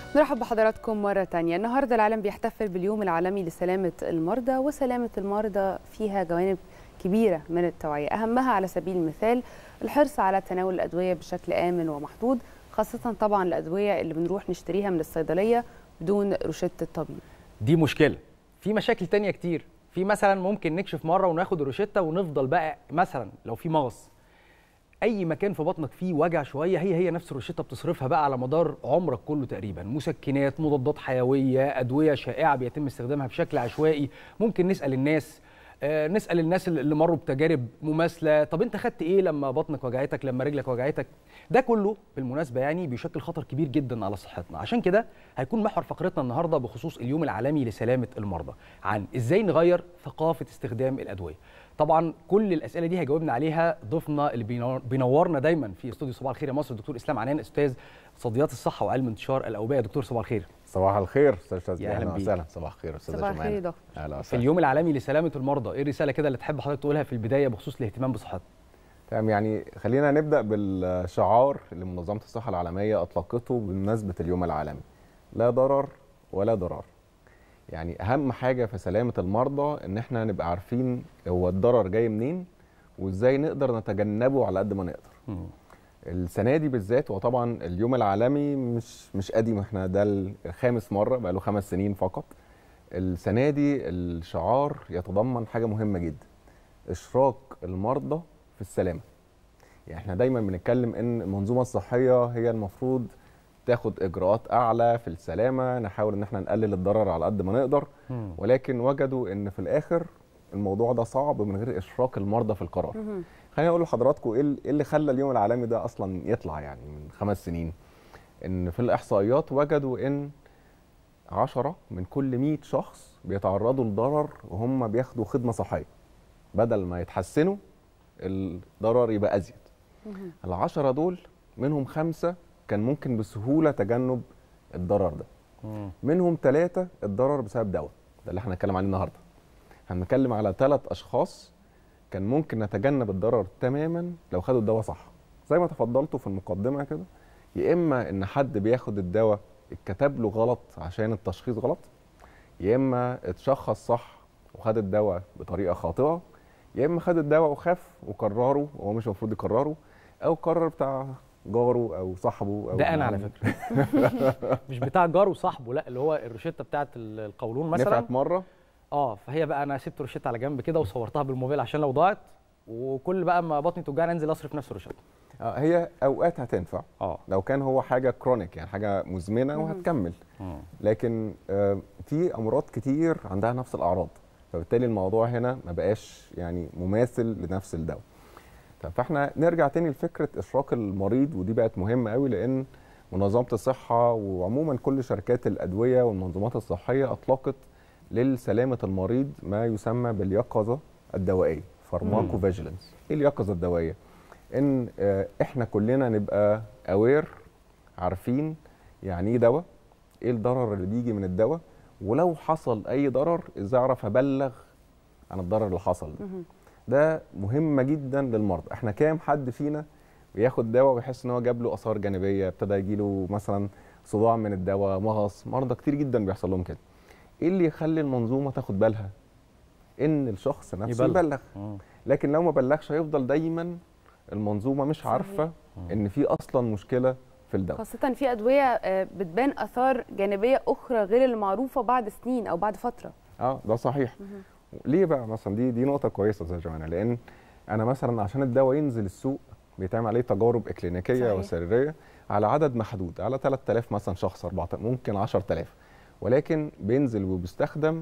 نرحب بحضراتكم مرة تانية النهاردة العالم بيحتفل باليوم العالمي لسلامة المرضى وسلامة المرضى فيها جوانب كبيرة من التوعية أهمها على سبيل المثال الحرص على تناول الأدوية بشكل آمن ومحدود خاصة طبعا الأدوية اللي بنروح نشتريها من الصيدلية بدون روشتة الطبيب دي مشكله في مشاكل تانية كتير في مثلا ممكن نكشف مره وناخد الروشته ونفضل بقى مثلا لو في مغص اي مكان في بطنك فيه وجع شويه هي هي نفس الروشته بتصرفها بقى على مدار عمرك كله تقريبا مسكنات مضادات حيويه ادويه شائعه بيتم استخدامها بشكل عشوائي ممكن نسال الناس آه، نسال الناس اللي مروا بتجارب مماثله طب انت خدت ايه لما بطنك وجعتك لما رجلك وجعتك ده كله بالمناسبه يعني بيشكل خطر كبير جدا على صحتنا عشان كده هيكون محور فقرتنا النهارده بخصوص اليوم العالمي لسلامه المرضى عن ازاي نغير ثقافه استخدام الادويه طبعا كل الاسئله دي هيجاوبنا عليها ضيفنا اللي بينور- بينورنا دايما في استوديو صباح الخير يا مصر الدكتور اسلام عنان استاذ اقتصاديات الصحه وعلم انتشار الاوبئه دكتور صباح الخير صباح الخير استاذ شاذلي يا أهلا اهلا بيك. وسهلا صباح الخير استاذ صباح الخير يا جمال دكتور اهلا في وسهلا اليوم العالمي لسلامه المرضى ايه الرساله كده اللي تحب حضرتك تقولها في البدايه بخصوص الاهتمام بصحتنا تمام يعني خلينا نبدا بالشعار اللي منظمه الصحه العالميه اطلقته بمناسبه اليوم العالمي لا ضرر ولا ضرار يعني اهم حاجه في سلامه المرضى ان احنا نبقى عارفين هو الضرر جاي منين وازاي نقدر نتجنبه على قد ما نقدر السنه دي بالذات وطبعا اليوم العالمي مش مش قديم احنا ده الخامس مره بقى له خمس سنين فقط السنه دي الشعار يتضمن حاجه مهمه جدا اشراك المرضى في السلامه يعني احنا دايما بنتكلم ان المنظومه الصحيه هي المفروض تاخد اجراءات اعلى في السلامه نحاول ان احنا نقلل الضرر على قد ما نقدر ولكن وجدوا ان في الاخر الموضوع ده صعب من غير اشراك المرضى في القرار خليني اقول لحضراتكم ايه ال- إيه اللي خلى اليوم العالمي ده اصلا يطلع يعني من خمس سنين ان في الاحصائيات وجدوا ان عشرة من كل 100 شخص بيتعرضوا لضرر وهم بياخدوا خدمه صحيه بدل ما يتحسنوا الضرر يبقى ازيد العشرة دول منهم خمسة كان ممكن بسهولة تجنب الضرر ده منهم ثلاثة الضرر بسبب دواء ده اللي احنا هنتكلم عليه النهاردة هنتكلم على ثلاث أشخاص كان ممكن نتجنب الضرر تماما لو خدوا الدواء صح زي ما تفضلتوا في المقدمة كده يا إما إن حد بياخد الدواء اتكتب له غلط عشان التشخيص غلط يا إما اتشخص صح وخد الدواء بطريقة خاطئة يا إما خد الدواء وخاف وكرره وهو مش المفروض يكرره أو قرر بتاع جاره أو صاحبه أو ده انا على ابن فكره مش بتاع جار وصاحبه لا اللي هو الروشته بتاعت ال- القولون مثلا نفعت مرة اه فهي بقى انا سبت روشته على جنب كده وصورتها بالموبايل عشان لو ضاعت وكل بقى ما بطني توجعني انزل اصرف نفس الروشته آه، هي اوقات هتنفع اه لو كان هو حاجه كرونيك يعني حاجه مزمنه وهتكمل لكن آه، في امراض كتير عندها نفس الاعراض فبالتالي الموضوع هنا ما بقاش يعني مماثل لنفس الدواء طب فاحنا نرجع تاني لفكره اشراك المريض ودي بقت مهمه قوي لان منظمه الصحه وعموما كل شركات الادويه والمنظومات الصحيه اطلقت لسلامه المريض ما يسمى باليقظه الدوائيه فارماكو فيجيلنس ايه اليقظه الدوائيه ان آه، احنا كلنا نبقى اوير عارفين يعني ايه دواء ايه الضرر اللي بيجي من الدواء ولو حصل اي ضرر ازاي اعرف ابلغ عن الضرر اللي حصل ده ده مهمه جدا للمرضى احنا كام حد فينا بياخد دواء ويحس ان هو جاب له اثار جانبيه ابتدى يجي له مثلا صداع من الدواء مغص مرضى كتير جدا بيحصل لهم كده ايه اللي يخلي المنظومه تاخد بالها ان الشخص نفسه يبلغ. يبلغ, يبلغ. لكن لو ما بلغش هيفضل دايما المنظومه مش صحيح. عارفه ان في اصلا مشكله في الدواء خاصة في أدوية آه، بتبان آثار جانبية أخرى غير المعروفة بعد سنين أو بعد فترة اه ده صحيح ليه بقى مثلا دي دي نقطه كويسه زي جماعه لان انا مثلا عشان الدواء ينزل السوق بيتعمل عليه تجارب اكلينيكيه صحيح. وسريريه على عدد محدود على 3000 مثلا شخص 4000 ممكن 10000 ولكن بينزل وبيستخدم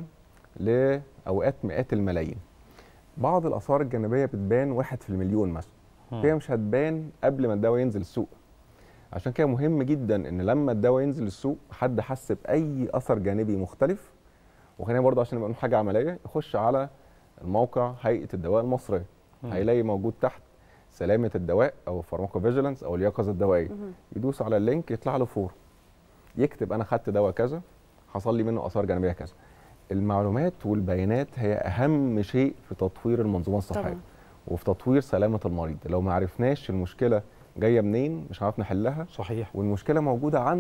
لاوقات مئات الملايين بعض الاثار الجانبيه بتبان واحد في المليون مثلا هي مش هتبان قبل ما الدواء ينزل السوق عشان كده مهم جدا ان لما الدواء ينزل السوق حد حس باي اثر جانبي مختلف وخلينا برضه عشان نبقى نقول حاجه عمليه يخش على الموقع هيئه الدواء المصريه هيلاقي موجود تحت سلامه الدواء او فارماكو فيجيلانس او اليقظه الدوائيه يدوس على اللينك يطلع له فور يكتب انا خدت دواء كذا حصل لي منه اثار جانبيه كذا المعلومات والبيانات هي اهم شيء في تطوير المنظومه الصحيه طبعاً. وفي تطوير سلامه المريض لو ما عرفناش المشكله جايه منين مش هنعرف نحلها صحيح والمشكله موجوده عند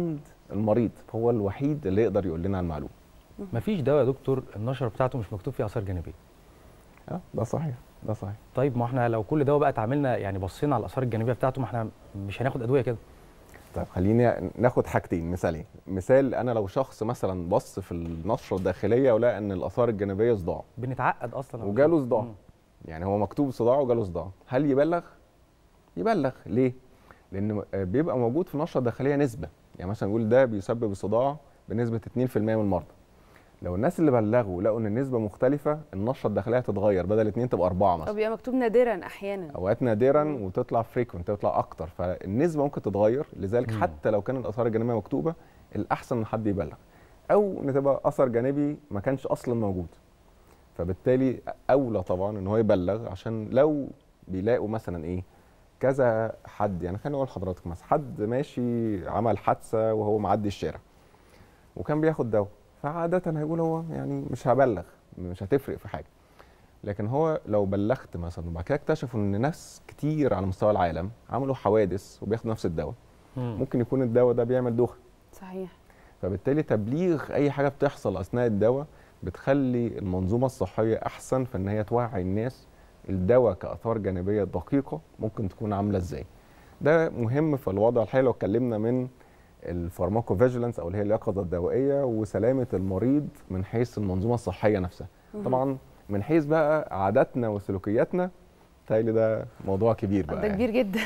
المريض هو الوحيد اللي يقدر يقول لنا المعلومه مفيش دواء يا دكتور النشره بتاعته مش مكتوب فيه اثار جانبيه اه ده صحيح ده صحيح طيب ما احنا لو كل دواء بقى اتعاملنا يعني بصينا على الاثار الجانبيه بتاعته ما احنا مش هناخد ادويه كده طيب خليني ناخد حاجتين مثالين مثال انا لو شخص مثلا بص في النشره الداخليه ولقى ان الاثار الجانبيه صداع بنتعقد اصلا وجاله صداع مم. يعني هو مكتوب صداع وجاله صداع هل يبلغ يبلغ ليه لان بيبقى موجود في النشره الداخليه نسبه يعني مثلا نقول ده بيسبب الصداع بنسبه 2% من المرضى لو الناس اللي بلغوا لقوا ان النسبه مختلفه النشره الداخليه هتتغير بدل 2 تبقى 4 او مثلا بيبقى مكتوب نادرا احيانا اوقات نادرا مم. وتطلع فريكونت تطلع اكتر فالنسبه ممكن تتغير لذلك مم. حتى لو كان الاثار الجانبيه مكتوبه الاحسن ان حد يبلغ او ان تبقى اثر جانبي ما كانش اصلا موجود فبالتالي اولى طبعا ان هو يبلغ عشان لو بيلاقوا مثلا ايه كذا حد يعني خليني اقول لحضرتك مثلا حد ماشي عمل حادثه وهو معدي الشارع وكان بياخد دواء فعاده هيقول هو يعني مش هبلغ مش هتفرق في حاجه لكن هو لو بلغت مثلا وبعد كده اكتشفوا ان ناس كتير على مستوى العالم عملوا حوادث وبياخدوا نفس الدواء مم. ممكن يكون الدواء ده بيعمل دوخه صحيح فبالتالي تبليغ اي حاجه بتحصل اثناء الدواء بتخلي المنظومه الصحيه احسن في ان هي توعي الناس الدواء كاثار جانبيه دقيقه ممكن تكون عامله ازاي ده مهم في الوضع الحالي لو اتكلمنا من الفارماكوفيجيلانس او اللي هي اليقظه الدوائيه وسلامه المريض من حيث المنظومه الصحيه نفسها طبعا من حيث بقى عاداتنا وسلوكياتنا تالي ده موضوع كبير بقى ده كبير جدا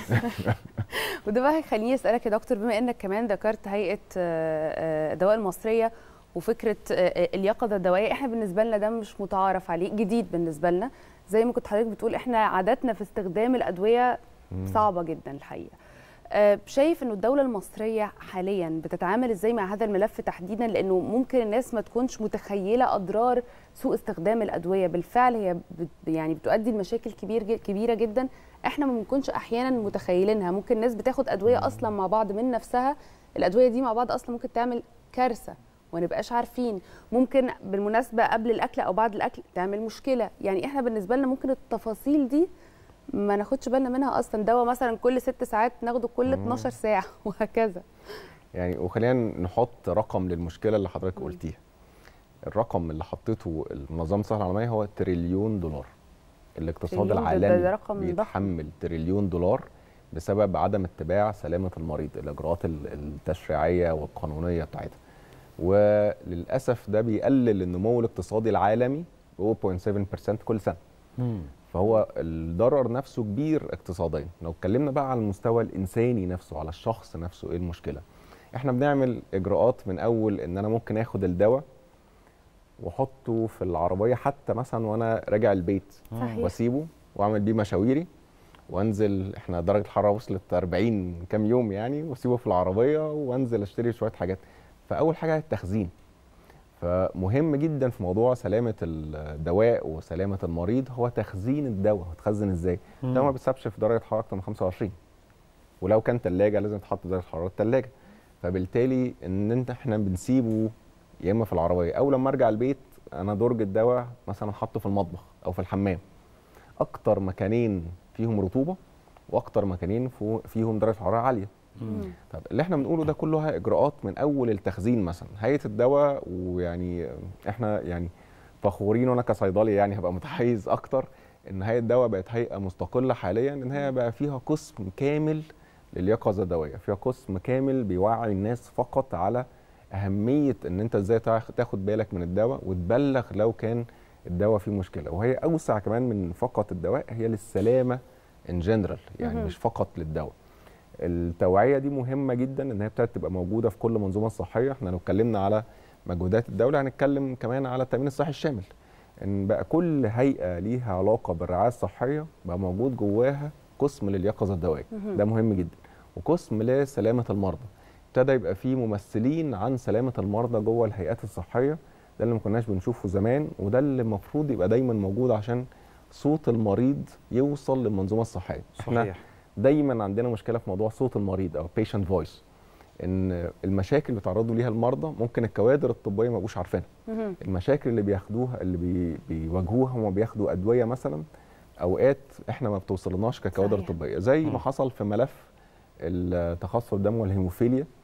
وده بقى هيخليني اسالك يا دكتور بما انك كمان ذكرت هيئه آه، آه، الدواء المصريه وفكره آه، آه، اليقظه الدوائيه احنا بالنسبه لنا ده مش متعارف عليه جديد بالنسبه لنا زي ما كنت حضرتك بتقول احنا عاداتنا في استخدام الادويه مم. صعبه جدا الحقيقه آه، شايف انه الدوله المصريه حاليا بتتعامل ازاي مع هذا الملف تحديدا لانه ممكن الناس ما تكونش متخيله اضرار سوء استخدام الادويه بالفعل هي بت يعني بتؤدي لمشاكل كبير ج- كبيره جدا احنا ما بنكونش احيانا متخيلينها ممكن الناس بتاخد ادويه اصلا مع بعض من نفسها الادويه دي مع بعض اصلا ممكن تعمل كارثه وما نبقاش عارفين ممكن بالمناسبه قبل الاكل او بعد الاكل تعمل مشكله يعني احنا بالنسبه لنا ممكن التفاصيل دي ما ناخدش بالنا منها اصلا دواء مثلا كل ست ساعات ناخده كل مم. 12 ساعه وهكذا يعني وخلينا نحط رقم للمشكله اللي حضرتك مم. قلتيها الرقم اللي حطيته منظمه الصحه العالميه هو تريليون دولار الاقتصاد تريليون ده- ده- العالمي ده رقم ضخم. بيتحمل تريليون دولار بسبب عدم اتباع سلامه المريض الاجراءات ال- التشريعيه والقانونيه بتاعتها وللاسف ده بيقلل النمو الاقتصادي العالمي ب 0.7% كل سنه مم. فهو الضرر نفسه كبير اقتصاديا لو اتكلمنا بقى على المستوى الانساني نفسه على الشخص نفسه ايه المشكله احنا بنعمل اجراءات من اول ان انا ممكن اخد الدواء واحطه في العربيه حتى مثلا وانا راجع البيت صحيح. واسيبه واعمل بيه مشاويري وانزل احنا درجه الحراره وصلت 40 كام يوم يعني واسيبه في العربيه وانزل اشتري شويه حاجات فاول حاجه التخزين فمهم جدا في موضوع سلامه الدواء وسلامه المريض هو تخزين الدواء هتخزن ازاي مم. ده ما بيتسابش في درجه حراره اكتر من 25 ولو كان ثلاجه لازم تحط في درجه حراره الثلاجه فبالتالي ان انت احنا بنسيبه يا اما في العربيه او لما ارجع البيت انا درج الدواء مثلا حاطه في المطبخ او في الحمام اكتر مكانين فيهم رطوبه واكتر مكانين فو- فيهم درجه حراره عاليه مم. طب اللي احنا بنقوله ده كلها اجراءات من اول التخزين مثلا هيئه الدواء ويعني احنا يعني فخورين وانا كصيدلي يعني هبقى متحيز اكتر ان هيئه الدواء بقت هيئه مستقله حاليا ان هي بقى فيها قسم كامل لليقظه الدوائيه فيها قسم كامل بيوعي الناس فقط على اهميه ان انت ازاي تاخ- تاخد بالك من الدواء وتبلغ لو كان الدواء فيه مشكله وهي اوسع كمان من فقط الدواء هي للسلامه ان جنرال يعني مهم. مش فقط للدواء التوعيه دي مهمه جدا ان هي ابتدت تبقى موجوده في كل منظومه صحيه احنا لو اتكلمنا على مجهودات الدوله هنتكلم كمان على التامين الصحي الشامل ان بقى كل هيئه ليها علاقه بالرعايه الصحيه بقى موجود جواها قسم لليقظه الدوائيه مهم. ده مهم جدا وقسم لسلامه المرضى ابتدى يبقى فيه ممثلين عن سلامه المرضى جوه الهيئات الصحيه ده اللي ما كناش بنشوفه زمان وده اللي المفروض يبقى دايما موجود عشان صوت المريض يوصل للمنظومه الصحيه احنا صحيح دايما عندنا مشكله في موضوع صوت المريض او patient فويس ان المشاكل اللي بيتعرضوا ليها المرضى ممكن الكوادر الطبيه ما يبقوش عارفينها مهم. المشاكل اللي بياخدوها اللي بي بيواجهوها وما بياخدوا ادويه مثلا اوقات احنا ما بتوصلناش ككوادر صحيح. طبيه زي مم. ما حصل في ملف التخصص الدم والهيموفيليا في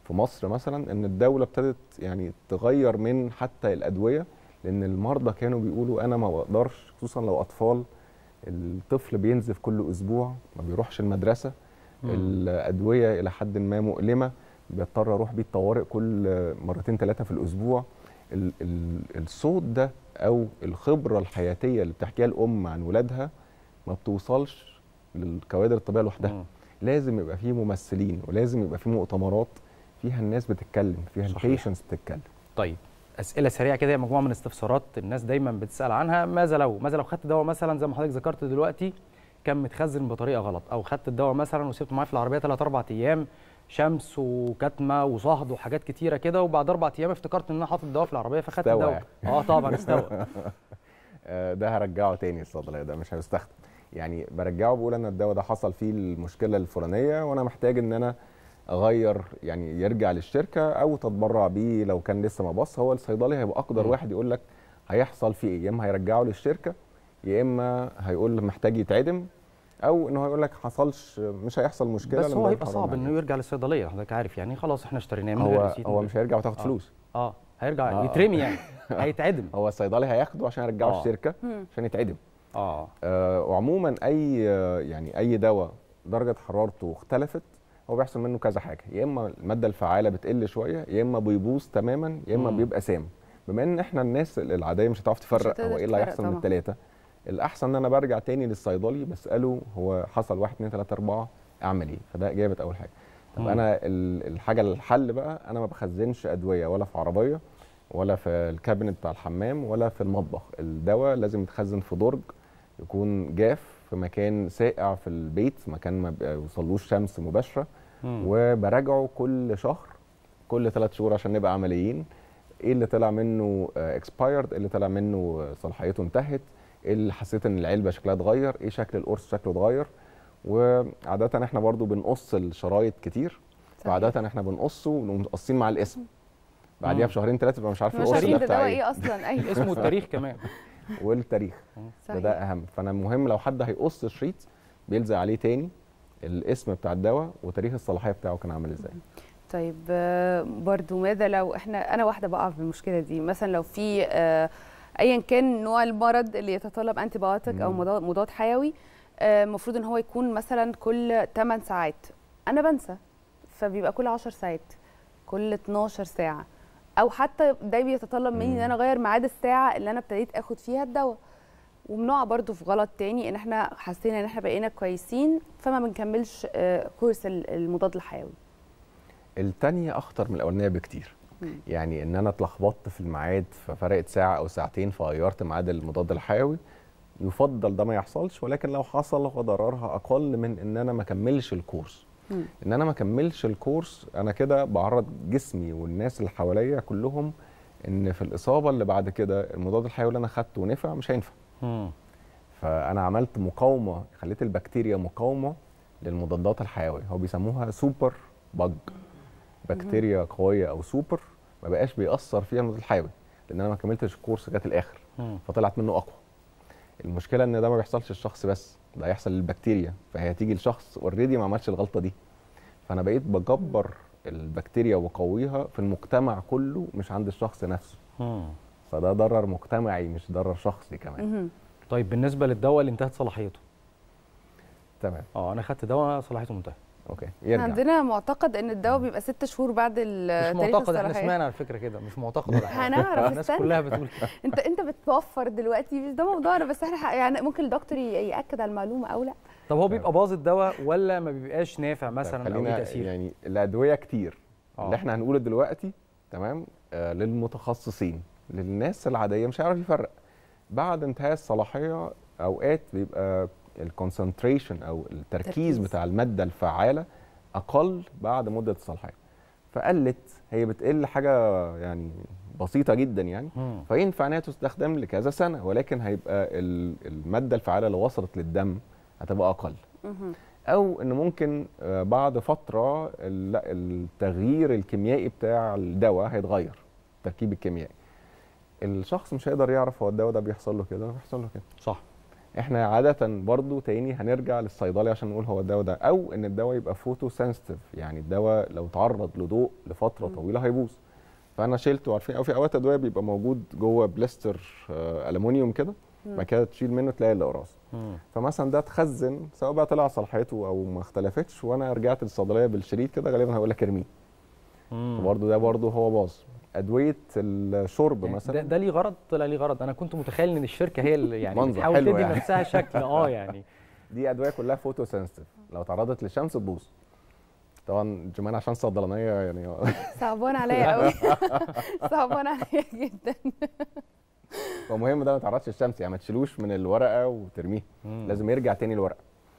في مصر مثلا ان الدوله ابتدت يعني تغير من حتى الادويه لان المرضى كانوا بيقولوا انا ما بقدرش خصوصا لو اطفال الطفل بينزف كل اسبوع ما بيروحش المدرسه مم. الادويه الى حد ما مؤلمه بضطر اروح بيه الطوارئ كل مرتين ثلاثه في الاسبوع ال ال الصوت ده او الخبره الحياتيه اللي بتحكيها الام عن ولادها ما بتوصلش للكوادر الطبيه لوحدها مم. لازم يبقى فيه ممثلين ولازم يبقى فيه مؤتمرات فيها الناس بتتكلم فيها صحيح. البيشنس بتتكلم طيب اسئله سريعه كده هي مجموعه من الاستفسارات الناس دايما بتسال عنها ماذا لو ماذا لو خدت دواء مثلا زي ما حضرتك ذكرت دلوقتي كان متخزن بطريقه غلط او خدت الدواء مثلا وسبته معايا في العربيه 3 4 ايام شمس وكتمه وصهد وحاجات كتيره كده وبعد اربع ايام افتكرت ان انا حاطط الدواء في العربيه فخدت استوى الدواء يعني. اه طبعا استوى آه، ده هرجعه تاني الصيدليه ده مش هيستخدم يعني برجعه بقول ان الدواء ده حصل فيه المشكله الفلانيه وانا محتاج ان انا اغير يعني يرجع للشركه او تتبرع بيه لو كان لسه ما بص هو الصيدلي هيبقى اقدر مم. واحد يقول لك هيحصل فيه ايه يا اما هيرجعه للشركه يا اما هيقول محتاج يتعدم او انه هيقول لك حصلش مش هيحصل مشكله بس لأن هو ده هيبقى حرام صعب عليك. انه يرجع للصيدليه حضرتك عارف يعني خلاص احنا اشتريناه من غير هو ريسيت هو من مش هيرجع وتاخد آه. فلوس اه هيرجع آه. يترمي يعني هيتعدم هو الصيدلي هياخده عشان يرجعه آه. الشركه مم. عشان يتعدم اه آه، وعموما اي آه، يعني اي دواء درجه حرارته اختلفت هو بيحصل منه كذا حاجه يا اما الماده الفعاله بتقل شويه يا اما بيبوظ تماما يا اما مم. بيبقى سام بما ان احنا الناس العاديه مش هتعرف تفرق هتقدر هو ايه اللي تفرق هيحصل من طبعاً. الثلاثه الاحسن ان انا برجع تاني للصيدلي بساله هو حصل 1 2 3 4 اعمل ايه فده اجابه اول حاجه طب مم. انا ال- الحاجه الحل بقى انا ما بخزنش ادويه ولا في عربيه ولا في الكابينت بتاع الحمام ولا في المطبخ الدواء لازم يتخزن في درج يكون جاف في مكان ساقع في البيت مكان ما بيوصلوش شمس مباشره مم. وبراجعه كل شهر كل ثلاث شهور عشان نبقى عمليين ايه اللي طلع منه اكسبايرد ايه اللي طلع منه آه، صلاحيته انتهت ايه اللي حسيت ان العلبه شكلها اتغير ايه شكل القرص شكله اتغير وعاده احنا برضو بنقص الشرايط كتير صحيح. فعاده احنا بنقصه ونقوم قاصين مع الاسم بعديها مم. بشهرين ثلاثه يبقى مش عارف مش القرص عارفين ده ده بتاع دواء ايه ايه اصلا ايوه اسمه التاريخ كمان والتاريخ ده, ده صحيح. اهم فانا مهم لو حد هيقص شريط بيلزق عليه تاني الاسم بتاع الدواء وتاريخ الصلاحيه بتاعه كان عامل ازاي طيب آه، برضو ماذا لو احنا انا واحده بقع في المشكله دي مثلا لو في آه، ايا كان نوع المرض اللي يتطلب انتي بايوتيك او مم. مضاد مضاد حيوي آه، المفروض ان هو يكون مثلا كل 8 ساعات انا بنسى فبيبقى كل 10 ساعات كل 12 ساعه او حتى ده بيتطلب مني ان مم. انا اغير ميعاد الساعه اللي انا ابتديت اخد فيها الدواء وبنقع برضو في غلط تاني ان احنا حسينا ان احنا بقينا كويسين فما بنكملش آه، كورس ال- المضاد الحيوي التانية اخطر من الاولانيه بكتير مم. يعني ان انا اتلخبطت في الميعاد ففرقت ساعه او ساعتين فغيرت ميعاد المضاد الحيوي يفضل ده ما يحصلش ولكن لو حصل فضررها اقل من ان انا ما اكملش الكورس مم. ان انا ما اكملش الكورس انا كده بعرض جسمي والناس اللي حواليا كلهم ان في الاصابه اللي بعد كده المضاد الحيوي اللي انا خدته ونفع مش هينفع مم. فانا عملت مقاومه خليت البكتيريا مقاومه للمضادات الحيويه هو بيسموها سوبر بج بكتيريا قويه او سوبر ما بقاش بيأثر فيها المضاد الحيوي لان انا ما كملتش الكورس لغايه الاخر مم. فطلعت منه اقوى المشكله ان ده ما بيحصلش للشخص بس ده هيحصل للبكتيريا فهي هتيجي لشخص اوريدي ما عملش الغلطه دي فانا بقيت بجبر البكتيريا واقويها في المجتمع كله مش عند الشخص نفسه مم. فده ضرر مجتمعي مش ضرر شخصي كمان مهم. طيب بالنسبه للدواء اللي انتهت صلاحيته تمام اه انا خدت دواء صلاحيته منتهيه اوكي احنا يرجع عندنا معتقد ان الدواء بيبقى ست شهور بعد مش ال- تاريخ معتقد احنا الصلاحية. سمعنا على فكره كده مش معتقد ولا حاجه هنعرف الناس استنى. كلها بتقول كده انت انت بتوفر دلوقتي مش ده موضوعنا بس احنا ح- يعني ممكن الدكتور ي- ياكد على المعلومه او لا طب هو بيبقى باظ الدواء ولا ما بيبقاش نافع مثلا او ليه خلينا تاثير يعني الادويه كتير آه. اللي احنا هنقوله دلوقتي تمام آه للمتخصصين للناس العاديه مش هيعرف يفرق بعد انتهاء الصلاحيه اوقات بيبقى الكونسنتريشن او التركيز تركيز. بتاع الماده الفعاله اقل بعد مده الصلاحيه فقلت هي بتقل حاجه يعني بسيطه جدا يعني مم. فينفع انها تستخدم لكذا سنه ولكن هيبقى ال- الماده الفعاله اللي وصلت للدم هتبقى اقل مهم. او ان ممكن آه، بعد فتره ال- لا التغيير الكيميائي بتاع الدواء هيتغير التركيب الكيميائي الشخص مش هيقدر يعرف هو الدواء ده بيحصل له كده ولا بيحصل له كده صح احنا عاده برضو تاني هنرجع للصيدلي عشان نقول هو الدواء ده او ان الدواء يبقى فوتو سنسيتيف يعني الدواء لو تعرض لضوء لفتره مم. طويله هيبوظ فانا شلته عارفين او في اوقات ادويه بيبقى موجود جوه بلاستر آه الومنيوم كده مم. بعد كده تشيل منه تلاقي الاقراص فمثلا ده اتخزن سواء بقى طلع صلاحيته او ما اختلفتش وانا رجعت للصيدليه بالشريط كده غالبا هيقول لك ارميه برضه ده برضه هو باظ ادويه الشرب يعني مثلا ده, ده ليه غرض طلع ليه غرض انا كنت متخيل ان الشركه هي اللي يعني منظر بتحاول حلو تدي يعني. نفسها شكل اه يعني دي ادويه كلها فوتو سنسيتيف لو تعرضت للشمس تبوظ طبعا جمان عشان صيدلانيه يعني صعبان عليا قوي صعبان عليا جدا فمهم ده ما تعرضش للشمس يعني ما تشيلوش من الورقه وترميه لازم يرجع تاني الورقه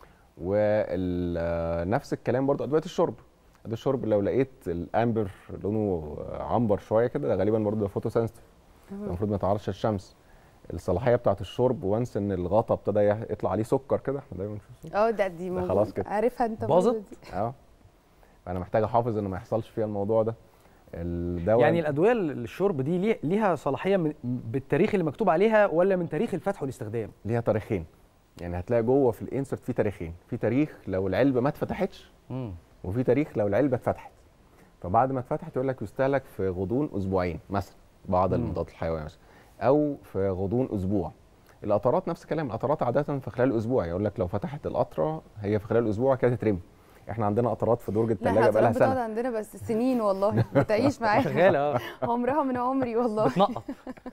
ونفس الكلام برضه ادويه الشرب ادويه الشرب لو لقيت الامبر لونه عنبر شويه كده ده غالبا برضه فوتو سنسيتيف المفروض ما يتعرضش للشمس الصلاحيه بتاعه الشرب وانس ان الغطا ابتدى يطلع عليه سكر كده احنا دايما بنشوف اه ده دي موجود. خلاص كده. عارفها انت باظت؟ برضه دي. اه فانا محتاج احافظ ان ما يحصلش فيها الموضوع ده الدواء يعني الادويه الشرب دي ليه- ليها صلاحيه من بالتاريخ اللي مكتوب عليها ولا من تاريخ الفتح والاستخدام ليها تاريخين يعني هتلاقي جوه في الانسرت في تاريخين في تاريخ لو العلبه ما اتفتحتش وفي تاريخ لو العلبه اتفتحت فبعد ما اتفتحت يقول لك يستهلك في غضون اسبوعين مثلا بعض مم. المضادات الحيويه مثلا او في غضون اسبوع القطرات نفس الكلام القطرات عاده في خلال اسبوع يقول لك لو فتحت القطره هي في خلال اسبوع كده تترمي احنا عندنا قطرات في درج لا الثلاجه احنا بقى لها الأطفال بتقعد سنه عندنا بس سنين والله بتعيش معاها شغاله اه عمرها من عمري والله بتنقط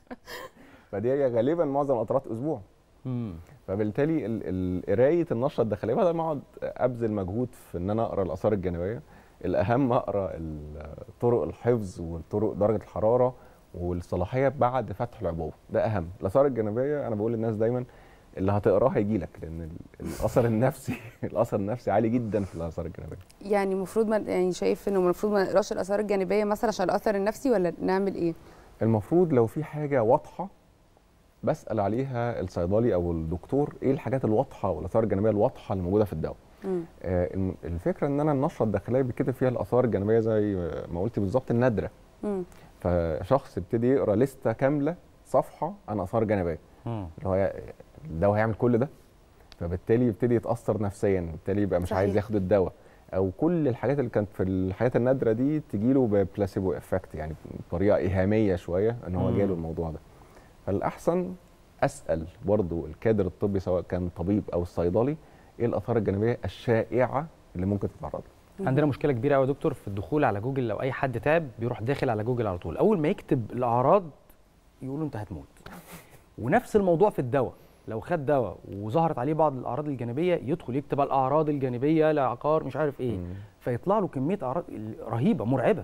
فدي هي غالبا معظم القطرات اسبوع فبالتالي ال- ال- قرايه النشره الداخليه بدل ما اقعد ابذل مجهود في ان انا اقرا الاثار الجانبيه الاهم اقرا ال- طرق الحفظ وطرق درجه الحراره والصلاحيه بعد فتح العبوه ده اهم الاثار الجانبيه انا بقول للناس دايما اللي هتقراه هيجي لك لان ال- الاثر النفسي الاثر النفسي عالي جدا في الاثار الجانبيه يعني المفروض ما يعني شايف انه المفروض ما نقراش الاثار الجانبيه مثلا عشان الاثر النفسي ولا نعمل ايه؟ المفروض لو في حاجه واضحه بسال عليها الصيدلي او الدكتور ايه الحاجات الواضحه والاثار الجانبيه الواضحه اللي موجوده في الدواء مم. آه، الم- الفكره ان انا النشره الداخليه بيتكتب فيها الاثار الجانبيه زي ما قلت بالظبط النادره مم. فشخص يبتدي يقرا لسته كامله صفحه عن اثار جانبيه اللي هو الدواء هيعمل كل ده فبالتالي يبتدي يتاثر نفسيا بالتالي يبقى مش عايز صحيح. ياخد الدواء او كل الحاجات اللي كانت في الحاجات النادره دي تجيله ببلاسيبو افكت يعني بطريقه ايهاميه شويه ان هو مم. جاله الموضوع ده فالاحسن اسال برضو الكادر الطبي سواء كان طبيب او الصيدلي ايه الاثار الجانبيه الشائعه اللي ممكن تتعرض لها عندنا مشكله كبيره قوي يا دكتور في الدخول على جوجل لو اي حد تعب بيروح داخل على جوجل على طول اول ما يكتب الاعراض يقولوا انت هتموت ونفس الموضوع في الدواء لو خد دواء وظهرت عليه بعض الاعراض الجانبيه يدخل يكتب الاعراض الجانبيه لعقار مش عارف ايه مم. فيطلع له كميه اعراض رهيبه مرعبه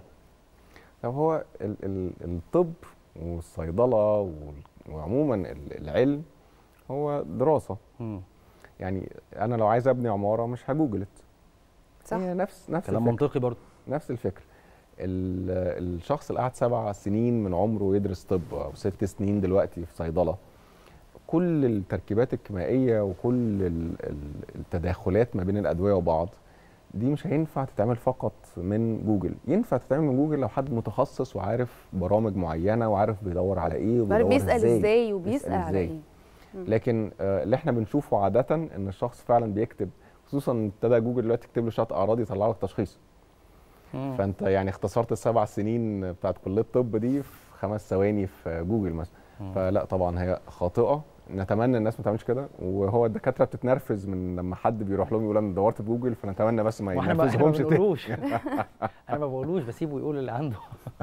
طب هو ال ال الطب والصيدله وال- وعموما ال- العلم هو دراسه يعني انا لو عايز ابني عماره مش هجوجلت صح هي نفس نفس كلام الفكرة. منطقي برضه نفس الفكره ال- الشخص اللي قعد سبع سنين من عمره يدرس طب او ست سنين دلوقتي في صيدله كل التركيبات الكيميائيه وكل ال- ال- التداخلات ما بين الادويه وبعض دي مش هينفع تتعمل فقط من جوجل ينفع تتعمل من جوجل لو حد متخصص وعارف برامج معينه وعارف بيدور على ايه عارف وبيدور بيسال ازاي, بيسأل وبيسال على إزاي. ايه مم. لكن آه، اللي احنا بنشوفه عاده ان الشخص فعلا بيكتب خصوصا إن ابتدى جوجل دلوقتي يكتب له شويه اعراض يطلع لك تشخيص فانت يعني اختصرت السبع سنين بتاعت كليه الطب دي في خمس ثواني في جوجل مثلا فلا طبعا هي خاطئه نتمنى الناس ما تعملش كده وهو الدكاتره بتتنرفز من لما حد بيروح لهم يقول انا دورت في جوجل فنتمنى بس ما واحنا ما احنا ما ينرفزهمش تاني بنقولوش انا ما بقولوش بسيبه يقول اللي عنده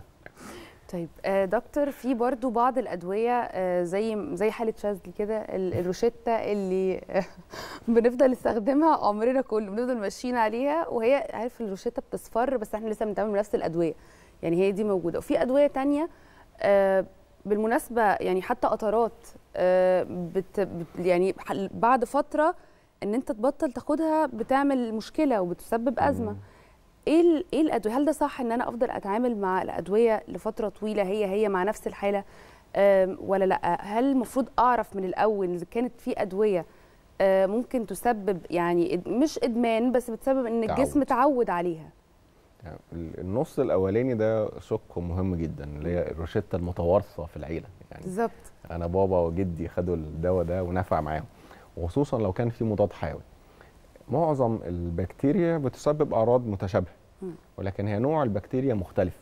طيب آه دكتور في برضو بعض الادويه آه زي زي حاله شاذلي كده ال- الروشته اللي بنفضل نستخدمها عمرنا كله بنفضل ماشيين عليها وهي عارف الروشته بتصفر بس احنا لسه بنتعامل بنفس الادويه يعني هي دي موجوده وفي ادويه تانية آه بالمناسبه يعني حتى قطرات آه بت بت يعني حل- بعد فتره ان انت تبطل تاخدها بتعمل مشكله وبتسبب ازمه ايه ال- ايه الادويه هل ده صح ان انا افضل اتعامل مع الادويه لفتره طويله هي هي مع نفس الحاله أم، ولا لا هل المفروض اعرف من الاول اذا كانت في ادويه آه، ممكن تسبب يعني إد- مش ادمان بس بتسبب ان الجسم تعود. تعود عليها يعني النص الاولاني ده شق مهم جدا اللي هي الروشته المتوارثه في العيله يعني بالظبط انا بابا وجدي خدوا الدواء ده ونفع معاهم وخصوصا لو كان في مضاد حيوي معظم البكتيريا بتسبب اعراض متشابهه مم. ولكن هي نوع البكتيريا مختلف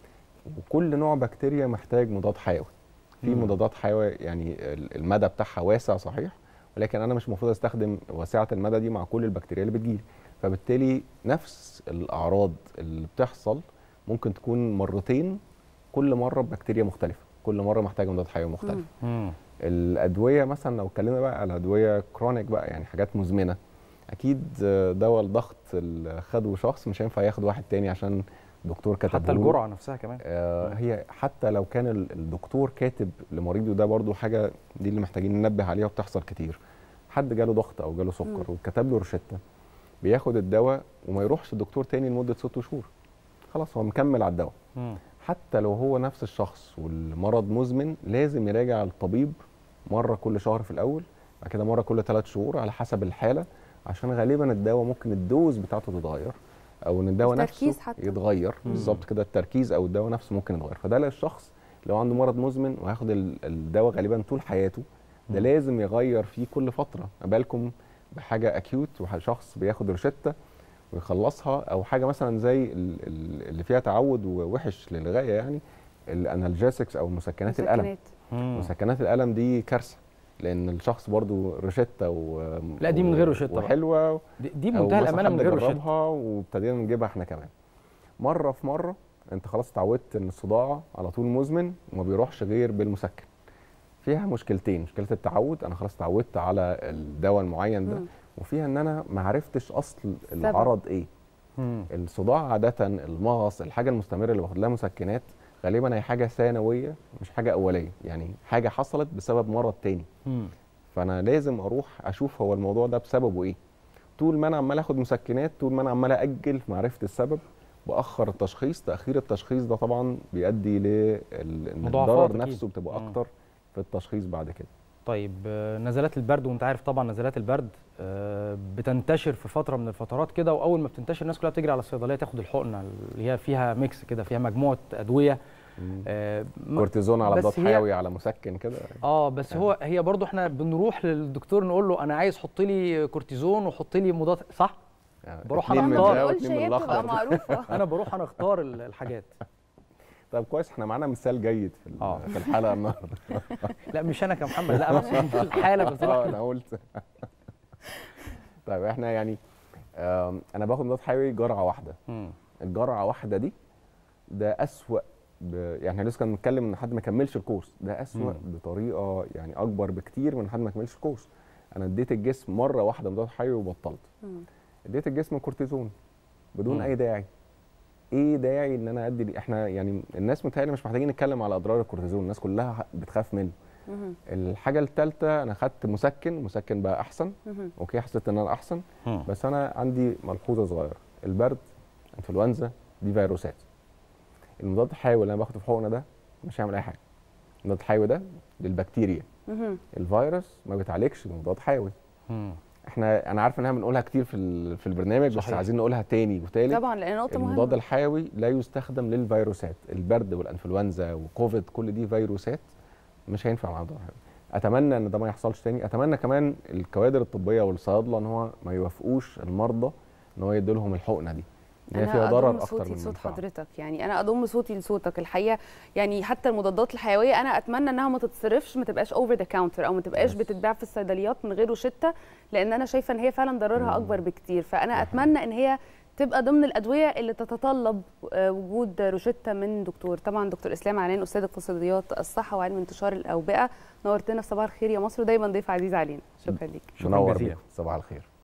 وكل نوع بكتيريا محتاج مضاد حيوي في مم. مضادات حيوي يعني ال- المدى بتاعها واسع صحيح ولكن انا مش المفروض استخدم واسعه المدى دي مع كل البكتيريا اللي بتجيلي فبالتالي نفس الاعراض اللي بتحصل ممكن تكون مرتين كل مره ببكتيريا مختلفه كل مره محتاجه مضاد حيوي مختلف مم. الادويه مثلا لو اتكلمنا بقى على ادويه كرونيك بقى يعني حاجات مزمنه اكيد آه، دواء الضغط اللي خده شخص مش هينفع ياخد واحد تاني عشان دكتور كتبه حتى له. الجرعه نفسها كمان آه هي حتى لو كان ال- الدكتور كاتب لمريضه ده برضو حاجه دي اللي محتاجين ننبه عليها وبتحصل كتير حد جاله ضغط او جاله مم. سكر وكتب له روشته بياخد الدواء وما يروحش الدكتور تاني لمده ست شهور خلاص هو مكمل على الدواء مم. حتى لو هو نفس الشخص والمرض مزمن لازم يراجع الطبيب مره كل شهر في الاول بعد كده مره كل ثلاث شهور على حسب الحاله عشان غالبا الدواء ممكن الدوز بتاعته تتغير او ان الدواء التركيز نفسه حتى. يتغير مم. بالظبط كده التركيز او الدواء نفسه ممكن يتغير فده للشخص لو عنده مرض مزمن وهياخد ال- الدواء غالبا طول حياته ده مم. لازم يغير فيه كل فتره ما بالكم بحاجه اكيوت وشخص بياخد روشته ويخلصها او حاجه مثلا زي ال- ال- اللي فيها تعود ووحش للغايه يعني الانالجيسكس او مسكنات الالم مسكنات. مم. مسكنات الالم دي كارثه لان الشخص برضو روشته و لا، دي من غير روشتة بقى. وحلوه دي, دي أو بمنتهى مثلاً الامانه من حد غير روشته جربها وابتدينا نجيبها احنا كمان مره في مره انت خلاص اتعودت ان الصداع على طول مزمن وما بيروحش غير بالمسكن فيها مشكلتين مشكله التعود انا خلاص اتعودت على الدواء المعين ده مم. وفيها ان انا ما عرفتش اصل السبب. العرض ايه مم. الصداع عاده المغص الحاجه المستمره اللي باخد لها مسكنات غالبا هي حاجه ثانويه مش حاجه اوليه يعني حاجه حصلت بسبب مرض تاني مم. فانا لازم اروح اشوف هو الموضوع ده بسببه ايه طول ما انا عمال اخد مسكنات طول ما انا عمال اجل في معرفه السبب باخر التشخيص تاخير التشخيص ده طبعا بيؤدي لل مضاعفات الضرر أكيد. نفسه بتبقى مم. اكتر في التشخيص بعد كده طيب آه، نزلات البرد وانت عارف طبعا نزلات البرد آه، بتنتشر في فتره من الفترات كده واول ما بتنتشر الناس كلها بتجري على الصيدليه تاخد الحقنه اللي هي فيها ميكس كده فيها مجموعه ادويه آه، م- كورتيزون على بس مضاد هي- حيوي على مسكن كده اه بس هو هي برضو احنا بنروح للدكتور نقول له انا عايز حط لي كورتيزون وحط لي مضاد صح يعني بروح اتنين أنا من أختار. ده ما واتنين نقولش من هي بتبقى الاخضر معروفه انا بروح انا اختار ال- الحاجات طب كويس احنا معانا مثال جيد في ال- آه. في الحلقه النهارده لا مش انا كمحمد لا انا أقصد الحاله اه بتروح انا قلت طيب احنا يعني آم، انا باخد مضاد حيوي جرعه واحده مم. الجرعه واحده دي ده اسوأ ب... يعني احنا لسه كنا بنتكلم ان حد ما كملش الكورس ده اسوأ مم. بطريقه يعني اكبر بكتير من حد ما كملش الكورس انا اديت الجسم مره واحده مضاد حيوي وبطلت مم. اديت الجسم كورتيزون بدون مم. اي داعي ايه داعي ان انا ادي احنا يعني الناس متهيألي مش محتاجين نتكلم على اضرار الكورتيزون الناس كلها بتخاف منه مم. الحاجه الثالثه انا خدت مسكن مسكن بقى احسن مم. اوكي حسيت ان انا احسن مم. بس انا عندي ملحوظه صغيره البرد انفلونزا دي فيروسات المضاد الحيوي اللي انا باخده في حقنه ده مش هيعمل اي حاجه المضاد الحيوي ده للبكتيريا مم. الفيروس ما بيتعالجش بمضاد حيوي مم. احنا انا عارف انها بنقولها كتير في ال- في البرنامج بس صحيح. عايزين نقولها تاني وتالت طبعا لان نقطه المضاد مهمه الحيوي لا يستخدم للفيروسات البرد والانفلونزا وكوفيد كل دي فيروسات مش هينفع مع المضاد الحيوي اتمنى ان ده ما يحصلش تاني اتمنى كمان الكوادر الطبيه والصيادله ان هو ما يوافقوش المرضى ان هو يدي لهم الحقنه دي ان هي فيها انا ضرر اضم اكتر صوتي من لصوت منفعه حضرتك يعني انا اضم صوتي لصوتك الحقيقه يعني حتى المضادات الحيويه انا اتمنى انها ما تتصرفش ما تبقاش اوفر ذا كاونتر او ما تبقاش Yes. بتتباع في الصيدليات من غير روشته لان انا شايفه ان هي فعلا ضررها مم. اكبر بكتير فانا ده اتمنى ان هي تبقى ضمن الادويه اللي تتطلب آه، وجود روشته من دكتور طبعا دكتور اسلام عنان استاذ اقتصاديات الصحه وعلم انتشار الاوبئه نورتنا في صباح الخير يا مصر ودايما ضيف عزيز علينا شكرا ليك شكرا منور جزيلا بيكم صباح الخير